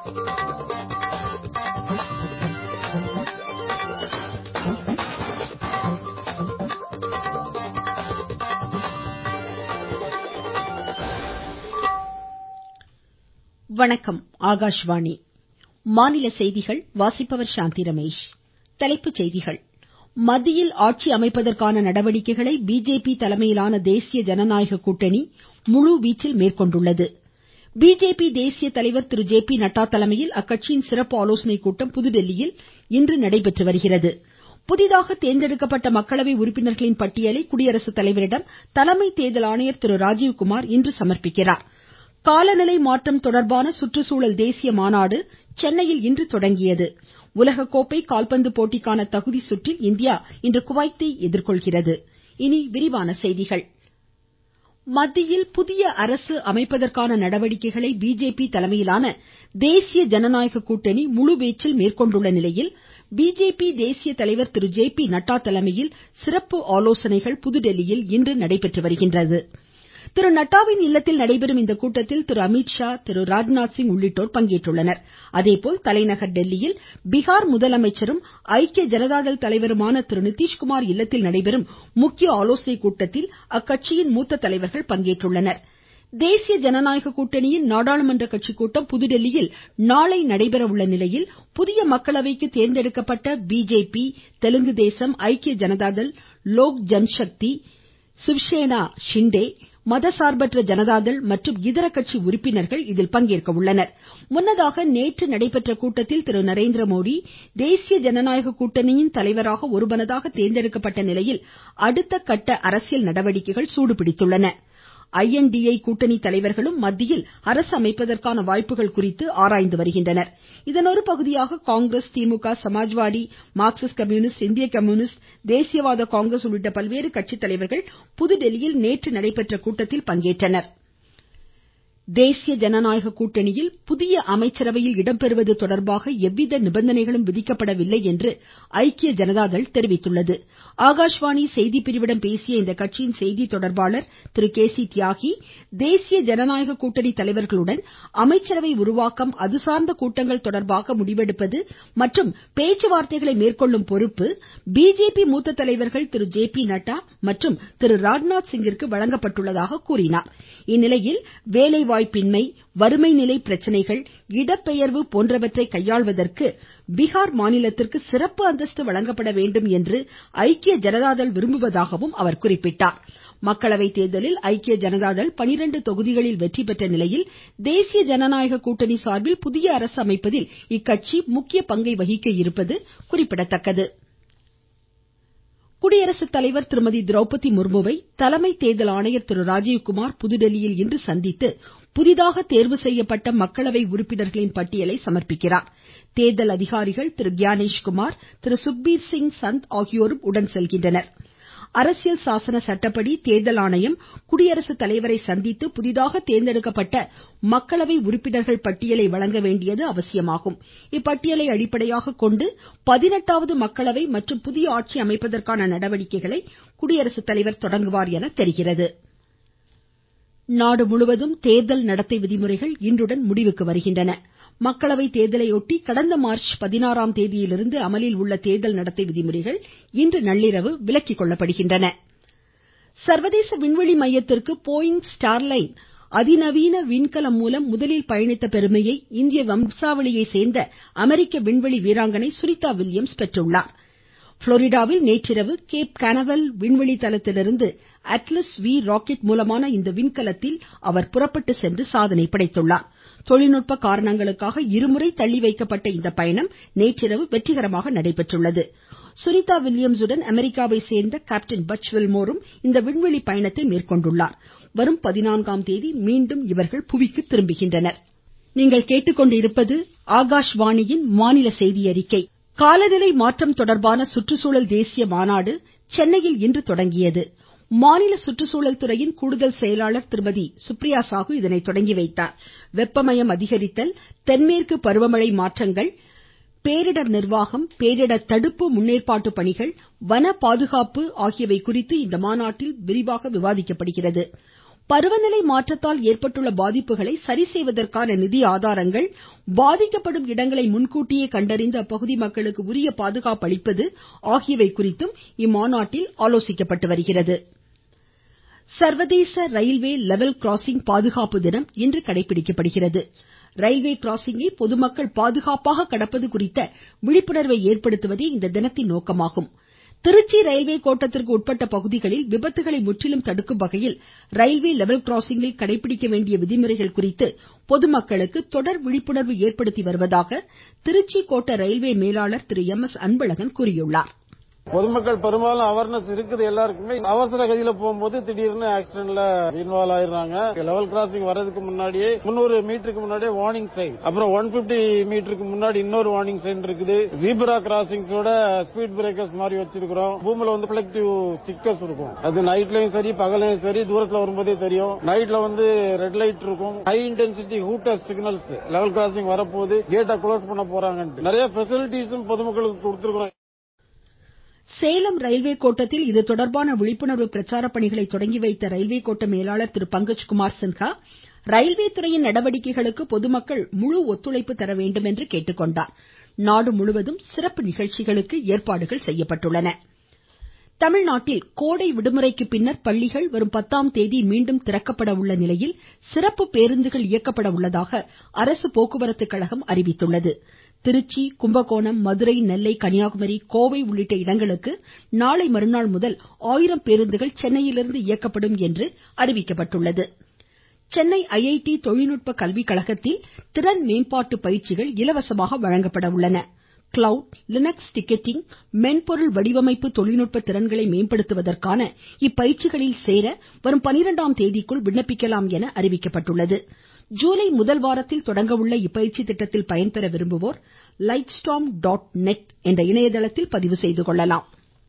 தலைப்புச் செய்திகள் மத்தியில் ஆட்சி அமைப்பதற்கான நடவடிக்கைகளை பிஜேபி தலைமையிலான தேசிய ஜனநாயக கூட்டணி முழுவீச்சில் மேற்கொண்டுள்ளது பிஜேபி தேசிய தலைவர் திரு ஜே பி நட்டா தலைமையில் அக்கட்சியின் சிறப்பு ஆலோசனைக் கூட்டம் புதுதில்லியில் இன்று நடைபெற்று வருகிறது புதிதாக தேர்ந்தெடுக்கப்பட்ட மக்களவை உறுப்பினர்களின் பட்டியலை குடியரசு தலைவரிடம் தலைமை தேர்தல் ஆணையர் திரு ராஜீவ்குமார் இன்று சமர்ப்பிக்கிறார் காலநிலை மாற்றம் தொடர்பான சுற்றுச்சூழல் தேசிய மாநாடு சென்னையில் இன்று தொடங்கியது உலக கோப்பை கால்பந்து போட்டிக்கான தகுதி சுற்றில் இந்தியா இன்று குவைத்தை எதிர்கொள்கிறது மத்தியில் புதிய அரசு அமைப்பதற்கான நடவடிக்கைகளை பிஜேபி தலைமையிலான தேசிய ஜனநாயக கூட்டணி முழுவீச்சில் மேற்கொண்டுள்ள நிலையில் பிஜேபி தேசிய தலைவர் திரு ஜே பி நட்டா தலைமையில் சிறப்பு ஆலோசனைகள் புதுதில்லியில் இன்று நடைபெற்று வருகின்றன திரு நட்டாவின் இல்லத்தில் நடைபெறும் இக்கூட்டத்தில் திரு அமீத்ஷா திரு ராஜ்நாத் சிங் உள்ளிட்டோர் பங்கேற்றுள்ளனர் அதேபோல் தலைநகர் டெல்லியில் பீகார் முதலமைச்சரும் ஐக்கிய ஜனதாதள் தலைவருமான திரு நிதிஷ்குமார் இல்லத்தில் நடைபெறும் முக்கிய ஆலோசனைக் கூட்டத்தில் அக்கட்சியின் மூத்த தலைவர்கள் பங்கேற்றுள்ளனர் தேசிய ஜனநாயக கூட்டணியின் நாடாளுமன்ற கட்சி கூட்டம் புதுதில்லியில் நாளை நடைபெற உள்ள நிலையில் புதிய மக்களவைக்கு தேர்ந்தெடுக்கப்பட்ட பிஜேபி தெலுங்கு தேசம் ஐக்கிய ஜனதாதள் லோக் ஜன்சக்தி சிவ்சேனா ஷிண்டே மதசார்பற்ற ஜனதாதள் மற்றும் இதர கட்சி உறுப்பினர்கள் இதில் பங்கேற்க உள்ளனர் முன்னதாக நேற்று நடைபெற்ற கூட்டத்தில் திரு நரேந்திரமோடி தேசிய ஜனநாயக கூட்டணியின் தலைவராக ஒருமனதாக தேர்ந்தெடுக்கப்பட்ட நிலையில் அடுத்த கட்ட அரசியல் நடவடிக்கைகள் சூடுபிடித்துள்ளன ஐ என் டி ஏ கூட்டணி தலைவர்களும் மத்தியில் அரசு அமைப்பதற்கான வாய்ப்புகள் குறித்து ஆராய்ந்து வருகின்றனர் இதன் ஒருபகுதியாக காங்கிரஸ் திமுக சமாஜ்வாடி மார்க்சிஸ்ட் கம்யூனிஸ்ட் இந்திய கம்யூனிஸ்ட் தேசியவாத காங்கிரஸ் உள்ளிட்ட பல்வேறு கட்சி தலைவர்கள் புதுதில்லியில் நேற்று நடைபெற்ற கூட்டத்தில் பங்கேற்றனர் தேசிய ஜனநாயக கூட்டணியில் புதிய அமைச்சரவையில் இடம்பெறுவது தொடர்பாக எவ்வித நிபந்தனைகளும் விதிக்கப்படவில்லை என்று ஐக்கிய ஜனதாதள் தெரிவித்துள்ளது ஆகாஷ்வாணி செய்திப்பிரிவிடம் பேசிய இக்கட்சியின் செய்தி தொடர்பாளர் திரு கே சி தியாகி தேசிய ஜனநாயக கூட்டணி தலைவர்களுடன் அமைச்சரவை உருவாக்கம் அதுசார்ந்த கூட்டங்கள் தொடர்பாக முடிவெடுப்பது மற்றும் பேச்சுவார்த்தைகளை மேற்கொள்ளும் பொறுப்பு பிஜேபி மூத்த தலைவர்கள் திரு ஜே பி நட்டா மற்றும் திரு ராஜ்நாத் சிங்கிற்கு வழங்கப்பட்டுள்ளதாக கூறினார் இந்நிலையில் வேலைவாய்ப்பின்மை வறுமை நிலை பிரச்சனைகள் இடப்பெயர்வு போன்றவற்றை கையாள்வதற்கு பீகார் மாநிலத்திற்கு சிறப்பு அந்தஸ்து வழங்கப்பட வேண்டும் என்று ஐக்கிய ஜனதாதள் விரும்புவதாகவும் அவர் குறிப்பிட்டார் மக்களவை தேர்தலில் ஐக்கிய ஜனதாதள் பனிரெண்டு தொகுதிகளில் வெற்றி பெற்ற நிலையில் தேசிய ஜனநாயக கூட்டணி சார்பில் புதிய அரசு அமைப்பதில் இக்கட்சி முக்கிய பங்கை வகிக்க இருப்பது குறிப்பிடத்தக்கது குடியரசுத் தலைவர் திருமதி திரௌபதி முர்முவை தலைமை தேர்தல் ஆணையர் திரு ராஜீவ்குமார் புதுதில்லியில் இன்று சந்தித்து புதிதாக தேர்வு செய்யப்பட்ட மக்களவை உறுப்பினர்களின் பட்டியலை சமர்ப்பிக்கிறார் தேர்தல் அதிகாரிகள் திரு கியானேஷ்குமார் திரு சுக்பீர் சிங் சந்த் ஆகியோரும் உடன் செல்கின்றனர் அரசியல் சாசன சட்டப்படி தேர்தல் ஆணையம் குடியரசுத் தலைவரை சந்தித்து புதிதாக தேர்ந்தெடுக்கப்பட்ட மக்களவை உறுப்பினர்கள் பட்டியலை வழங்க வேண்டியது அவசியமாகும் இப்பட்டியலை அடிப்படையாக கொண்டு பதினெட்டாவது மக்களவை மற்றும் புதிய ஆட்சி அமைப்பதற்கான நடவடிக்கைகளை குடியரசுத் தலைவர் தொடங்குவார் என தெரிகிறது நாடு முழுவதும் தேர்தல் நடத்தை விதிமுறைகள் இன்றுடன் முடிவுக்கு வருகின்றன மக்களவை தேர்தலையொட்டி கடந்த மார்ச் பதினாறாம் தேதியிலிருந்து அமலில் உள்ள தேர்தல் நடத்தை விதிமுறைகள் இன்று நள்ளிரவு விலக்கிக் கொள்ளப்படுகின்றன சர்வதேச விண்வெளி மையத்திற்கு போயிங் ஸ்டார்லைன் அதிநவீன விண்கலம் மூலம் முதலில் பயணித்த பெருமையை இந்திய வம்சாவளியை சேர்ந்த அமெரிக்க விண்வெளி வீராங்கனை சுனிதா வில்லியம்ஸ் பெற்றுள்ளார் புளோரிடாவில் நேற்றிரவு கேப் கனவெல் விண்வெளி தளத்திலிருந்து அட்லஸ் வி ராக்கெட் மூலமான இந்த விண்கலத்தில் அவர் புறப்பட்டு சென்று சாதனை படைத்துள்ளார் தொழில்நுட்ப காரணங்களுக்காக இருமுறை தள்ளி வைக்கப்பட்ட இந்த பயணம் நேற்றிரவு வெற்றிகரமாக நடைபெற்றுள்ளது சுனிதா வில்லியம்ஸுடன் அமெரிக்காவை சேர்ந்த கேப்டன் பட்ச் வில்மோரும் இந்த விண்வெளி பயணத்தை மேற்கொண்டுள்ளார் வரும் பதினான்காம் தேதி மீண்டும் இவர்கள் புவிக்கு திரும்புகின்றனர் காலநிலை மாற்றம் தொடர்பான சுற்றுச்சூழல் தேசிய மாநாடு சென்னையில் இன்று தொடங்கியது மாநில சுற்றுச்சூழல் துறையின் கூடுதல் செயலாளர் திருமதி சுப்ரியா சாகு இதனை தொடங்கி வைத்தார் வெப்பமயம் அதிகரித்தல் தென்மேற்கு பருவமழை மாற்றங்கள் பேரிடர் நிர்வாகம் பேரிடர் தடுப்பு முன்னேற்பாட்டு பணிகள் வன பாதுகாப்பு ஆகியவை குறித்து இந்த மாநாட்டில் விரிவாக விவாதிக்கப்படுகிறது பருவநிலை மாற்றத்தால் ஏற்பட்டுள்ள பாதிப்புகளை சரி செய்வதற்கான நிதி ஆதாரங்கள் பாதிக்கப்படும் இடங்களை முன்கூட்டியே கண்டறிந்து அப்பகுதி மக்களுக்கு உரிய பாதுகாப்பு அளிப்பது ஆகியவை குறித்தும் இம்மாநாட்டில் ஆலோசிக்கப்பட்டு வருகிறது சர்வதேச ரயில்வே லெவல் கிராசிங் பாதுகாப்பு தினம் இன்று கடைபிடிக்கப்படுகிறது ரயில்வே கிராசிங்கை பொதுமக்கள் பாதுகாப்பாக கடப்பது குறித்த விழிப்புணர்வை ஏற்படுத்துவதே இந்த தினத்தின் நோக்கமாகும் திருச்சி ரயில்வே கோட்டத்திற்கு உட்பட்ட பகுதிகளில் விபத்துகளை முற்றிலும் தடுக்கும் வகையில் ரயில்வே லெவல் கிராசிங்கில் கடைபிடிக்க வேண்டிய விதிமுறைகள் குறித்து பொதுமக்களுக்கு தொடர் விழிப்புணர்வு ஏற்படுத்தி வருவதாக திருச்சி கோட்ட ரயில்வே மேலாளர் திரு எம் எஸ் அன்பழகன் கூறியுள்ளார் பொதுமக்கள் பெரும்பாலும் அவேர்னஸ் இருக்குது எல்லாருக்குமே அவசர கதியில போகும்போது திடீர்னு ஆக்சிடென்ட்ல இன்வால்வ் ஆயிடுறாங்க லெவல் கிராசிங் வர்றதுக்கு முன்னாடியே முன்னூறு மீட்டருக்கு முன்னாடியே வார்னிங் சைன் அப்புறம் ஒன் பிப்டி மீட்டருக்கு முன்னாடி இன்னொரு வார்னிங் சைன் இருக்குது ஜீப்ரா கிராசிங்ஸோட ஸ்பீட் பிரேக்கர்ஸ் மாதிரி வச்சிருக்கிறோம் பூமியில வந்து ப்ரொடக்டிவ் ஸ்டிக்கர்ஸ் இருக்கும் அது நைட்லயும் சரி பகலையும் சரி தூரத்துல வரும்போதே தெரியும் நைட்ல வந்து ரெட் லைட் இருக்கும் high intensity hooter signals level crossing வரப்போது கேட்டை க்ளோஸ் பண்ண போறாங்க நிறைய பெசிலிட்டிஸும் பொதுமக்களுக்கு கொடுத்திருக்கிறோம் சேலம் ரயில்வே கோட்டத்தில் இது தொடர்பான விழிப்புணர்வு பிரச்சார பணிகளை தொடங்கி வைத்த ரயில்வே கோட்ட மேலாளர் திரு பங்கஜ்குமார் சின்ஹா ரயில்வே துறையின் நடவடிக்கைகளுக்கு பொதுமக்கள் முழு ஒத்துழைப்பு தர வேண்டும் என்று கேட்டுக்கொண்டார் நாடு முழுவதும் சிறப்பு நிகழ்ச்சிகளுக்கு ஏற்பாடுகள் செய்யப்பட்டுள்ளன தமிழ்நாட்டில் கோடை விடுமுறைக்கு பின்னர் பள்ளிகள் வரும் பத்தாம் தேதி மீண்டும் திறக்கப்பட உள்ள நிலையில் சிறப்பு பேருந்துகள் இயக்கப்பட உள்ளதாக அரசு போக்குவரத்து கழகம் அறிவித்துள்ளது திருச்சி கும்பகோணம் மதுரை நெல்லை கன்னியாகுமரி கோவை உள்ளிட்ட இடங்களுக்கு நாளை மறுநாள் முதல் ஆயிரம் பேருந்துகள் சென்னையிலிருந்து இயக்கப்படும் என்று அறிவிக்கப்பட்டுள்ளது சென்னை ஐஐடி தொழில்நுட்ப கல்வி கழகத்தில் திறன் மேம்பாட்டு பயிற்சிகள் இலவசமாக வழங்கப்பட உள்ளன கிளவுட் லினக்ஸ் டிக்கெட்டிங் மென்பொருள் வடிவமைப்பு தொழில்நுட்ப திறன்களை மேம்படுத்துவதற்கான இப்பயிற்சிகளில் சேர வரும் பனிரெண்டாம் தேதிக்குள் விண்ணப்பிக்கலாம் என அறிவிக்கப்பட்டுள்ளது ஜூலை முதல் வாரத்தில் தொடங்க உள்ள இப்பயிற்சி திட்டத்தில் பயன்பெற விரும்புவோர் லைட்ஸ்டாம் டாட் நெட் என்ற இணையதளத்தில் பதிவு செய்து கொள்ளலாம்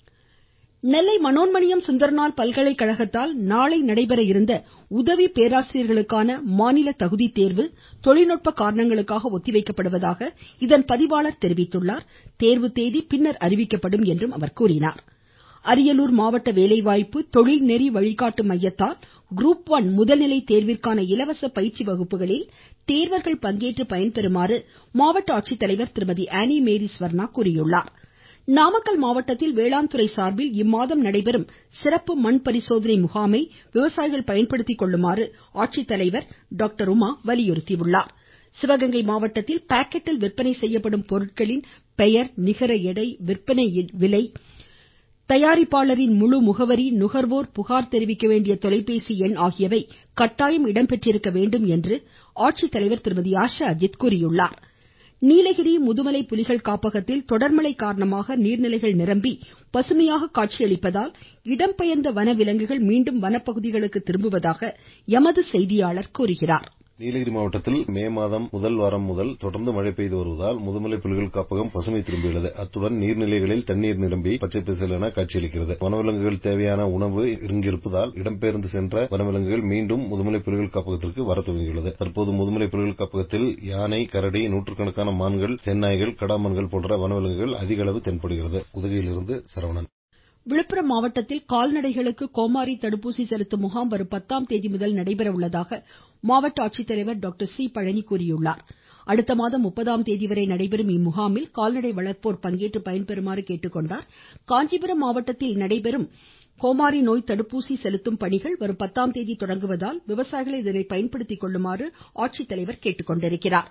நெல்லை மனோன்மணியம் சுந்தரனார் பல்கலைக்கழகத்தால் நாளை நடைபெற இருந்த உதவி பேராசிரியர்களுக்கான மாநில தகுதி தேர்வு தொழில்நுட்ப காரணங்களுக்காக ஒத்திவைக்கப்படுவதாக இதன் பதிவாளர் தெரிவித்துள்ளார் தேர்வு தேதி பின்னர் அறிவிக்கப்படும் என்றும் அவர் கூறினார் அரியலூர் மாவட்ட வேலைவாய்ப்பு தொழில் நெறி வழிகாட்டு மையத்தால் குரூப் ஒன் முதல்நிலை தேர்விற்கான இலவச பயிற்சி வகுப்புகளில் தேர்வர்கள் பங்கேற்று பயன்பெறுமாறு மாவட்ட ஆட்சித்தலைவர் திருமதி ஆனி மேரி ஸ்வர்ணா கூறியுள்ளார் நாமக்கல் மாவட்டத்தில் வேளாண் துறை சார்பில் இம்மாதம் நடைபெறும் சிறப்பு மண் பரிசோதனை முகாமை விவசாயிகள் பயன்படுத்திக் கொள்ளுமாறு ஆட்சித்தலைவர் டாக்டர் உமா வலியுறுத்தியுள்ளார் சிவகங்கை மாவட்டத்தில் பாக்கெட்டில் விற்பனை செய்யப்படும் பொருட்களின் பெயர் நிகர எடை விற்பனை விலை தயாரிப்பாளரின் முழு முகவரி நுகர்வோர் புகார் தெரிவிக்க வேண்டிய தொலைபேசி எண் ஆகியவை கட்டாயம் இடம்பெற்றிருக்க வேண்டும் என்று ஆட்சித்தலைவர் திருமதி ஆஷா அஜித் கூறியுள்ளார் நீலகிரி முதுமலை புலிகள் காப்பகத்தில் தொடர்மழை காரணமாக நீர்நிலைகள் நிரம்பி பசுமையாக காட்சியளிப்பதால் இடம்பெயர்ந்த வனவிலங்குகள் மீண்டும் வனப்பகுதிகளுக்கு திரும்புவதாக எமது செய்தியாளர் கூறுகிறார் நீலகிரி மாவட்டத்தில் மே மாதம் முதல் வாரம் முதல் தொடர்ந்து மழை பெய்து வருவதால் முதுமலை புலிகள் காப்பகம் பசுமை திரும்பியுள்ளது அத்துடன் நீர்நிலைகளில் தண்ணீர் நிரம்பி பச்சை பசேலென காட்சியளிக்கிறது வனவிலங்குகள் தேவையான உணவு இங்கிருப்பதால் இடம்பெயர்ந்து சென்ற வனவிலங்குகள் மீண்டும் முதுமலை புலிகள் காப்பகத்திற்கு வர துவங்கியுள்ளது தற்போது முதுமலை புலிகள் காப்பகத்தில் யானை கரடி நூற்றுக்கணக்கான மான்கள் செந்நாய்கள் கடாமான்கள் போன்ற வனவிலங்குகள் அதிக அளவு தென்படுகிறது உதகையிலிருந்து சரவணன் விழுப்புரம் மாவட்டத்தில் கால்நடைகளுக்கு கோமாரி தடுப்பூசி செலுத்தும் முகாம் வரும் பத்தாம் தேதி முதல் நடைபெற உள்ளதாக மாவட்ட ஆட்சித்தலைவர் டாக்டர் சி பழனி கூறியுள்ளார் அடுத்த மாதம் முப்பதாம் தேதி வரை நடைபெறும் இம்முகாமில் கால்நடை வளர்ப்போர் பங்கேற்று பயன்பெறுமாறு கேட்டுக்கொண்டார் காஞ்சிபுரம் மாவட்டத்தில் நடைபெறும் கோமாரி நோய் தடுப்பூசி செலுத்தும் பணிகள் வரும் பத்தாம் தேதி தொடங்குவதால் விவசாயிகள் இதனை பயன்படுத்திக் கொள்ளுமாறு ஆட்சித்தலைவர் கேட்டுக்கொண்டிருக்கிறார்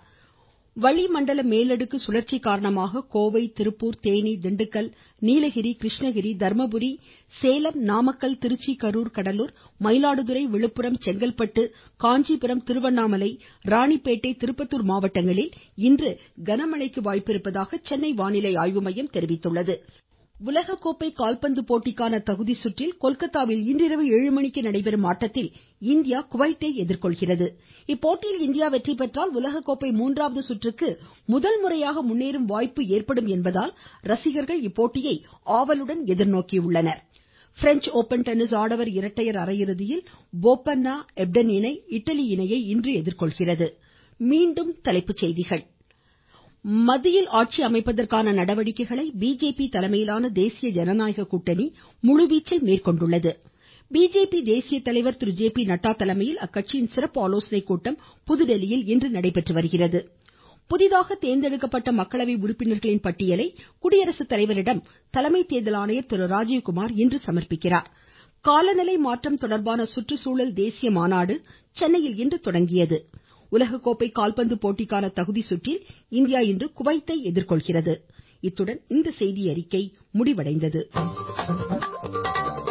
வளிமண்டல மேலடுக்கு சுழற்சி காரணமாக கோவை திருப்பூர் தேனி திண்டுக்கல் நீலகிரி கிருஷ்ணகிரி தர்மபுரி சேலம் நாமக்கல் திருச்சி கரூர் கடலூர் மயிலாடுதுறை விழுப்புரம் செங்கல்பட்டு காஞ்சிபுரம் திருவண்ணாமலை ராணிப்பேட்டை திருப்பத்தூர் மாவட்டங்களில் இன்று கனமழைக்கு வாய்ப்பிருப்பதாக சென்னை வானிலை ஆய்வு மையம் தெரிவித்துள்ளது உலகக்கோப்பை கால்பந்து போட்டிக்கான தகுதி சுற்றில் கொல்கத்தாவில் இன்றிரவு ஏழு மணிக்கு நடைபெறும் ஆட்டத்தில் இந்தியா குவைத்தை எதிர்கொள்கிறது இப்போட்டியில் இந்தியா வெற்றி பெற்றால் உலகக்கோப்பை மூன்றாவது சுற்றுக்கு முதல் முறையாக முன்னேறும் வாய்ப்பு ஏற்படும் என்பதால் ரசிகர்கள் இப்போட்டியை ஆவலுடன் எதிர்நோக்கியுள்ளனர் பிரெஞ்ச் ஓபன் டென்னிஸ் ஆடவர் இரட்டையர் அரையிறுதியில் போபன்னா எப்டன் இணை இட்டலி இணையை இன்று எதிர்கொள்கிறது மீண்டும் தலைப்புச் செய்திகள் மத்தியில் ஆட்சி அமைப்பதற்கான நடவடிக்கைகளை பிஜேபி தலைமையிலான தேசிய ஜனநாயக கூட்டணி முழுவீச்சில் மேற்கொண்டுள்ளது பிஜேபி தேசிய தலைவர் திரு ஜே பி நட்டா தலைமையில் அக்கட்சியின் சிறப்பு ஆலோசனைக் கூட்டம் புதுதில்லியில் இன்று நடைபெற்று வருகிறது புதிதாக தேர்ந்தெடுக்கப்பட்ட மக்களவை உறுப்பினர்களின் பட்டியலை குடியரசுத் தலைவரிடம் தலைமை தேர்தல் ஆணையர் திரு ராஜீவ்குமார் இன்று சமர்ப்பிக்கிறார் காலநிலை மாற்றம் தொடர்பான சுற்றுச்சூழல் தேசிய மாநாடு சென்னையில் இன்று தொடங்கியது உலகக்கோப்பை கால்பந்து போட்டிக்கான தகுதி சுற்றில் இந்தியா இன்று குவைத்தை எதிர்கொள்கிறது இத்துடன் இந்த செய்தியறிக்கை முடிவடைந்தது